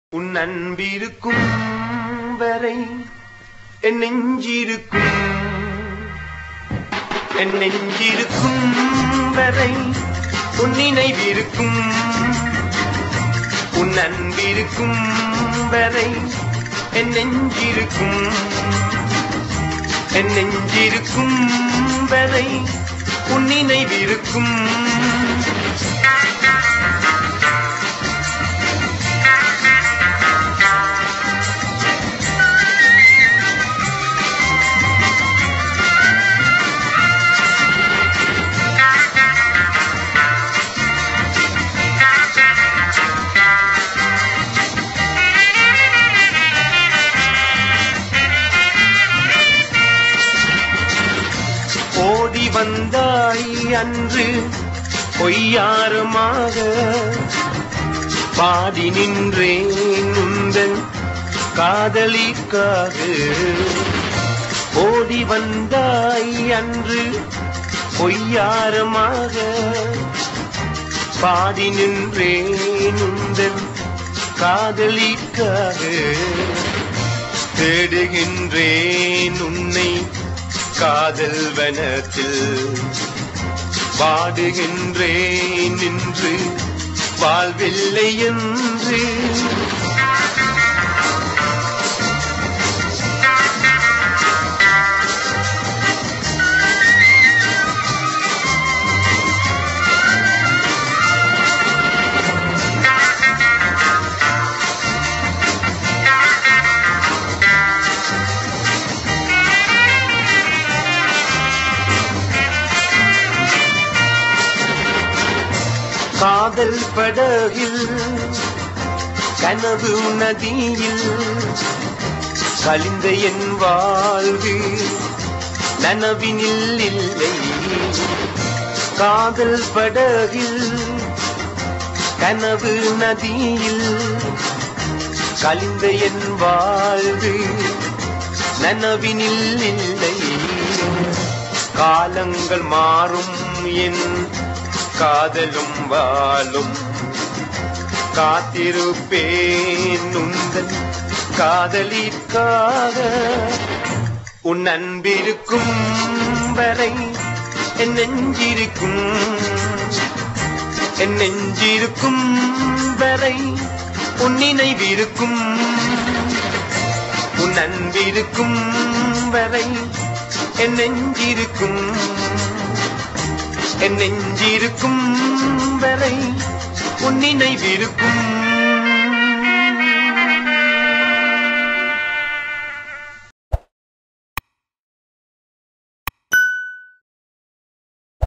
உன் அன்பிருக்கும் வரை என் நெஞ்சிருக்கும் என் நெஞ்சிருக்கும் வரை உன் நினைவிருக்கும் உன் அன்பிருக்கும் வரை என் நெஞ்சிருக்கும் என் நெஞ்சிருக்கும் வரை உன் நினைவிருக்கும் ஓடி வந்தாய் அன்று பொய்யாரமாக பாடி நின்றேன் உந்தன் காதலிக்காக ஓடி வந்தாய் அன்று பொய்யாரமாக பாடி நின்றேன் உந்தன் காதலிக்காக தேடுகின்றேன் உன்னை காதல் வனத்தில் பாடுகின்றேன் நின்று வாழ்வில்லை என்று காதல் படகில் கனவு நதியில் கலிந்த என் வாழ்வு நனவினில் இல்லை காதல் படகில் கனவு நதியில் கலிந்த என் வாழ்வு நனவினில் இல்லை காலங்கள் மாறும் என் காதலும் வாழும் காத்திருப்பேன் உந்தன் காதலிற்காக உன் அன்பிருக்கும் வரை என் நெஞ்சிருக்கும் என் நெஞ்சிருக்கும் வரை உன் நினைவிருக்கும் உன் அன்பிருக்கும் வரை என் நெஞ்சிருக்கும் என் நெஞ்சிருக்கும் வரை உன் நினைவிருக்கும்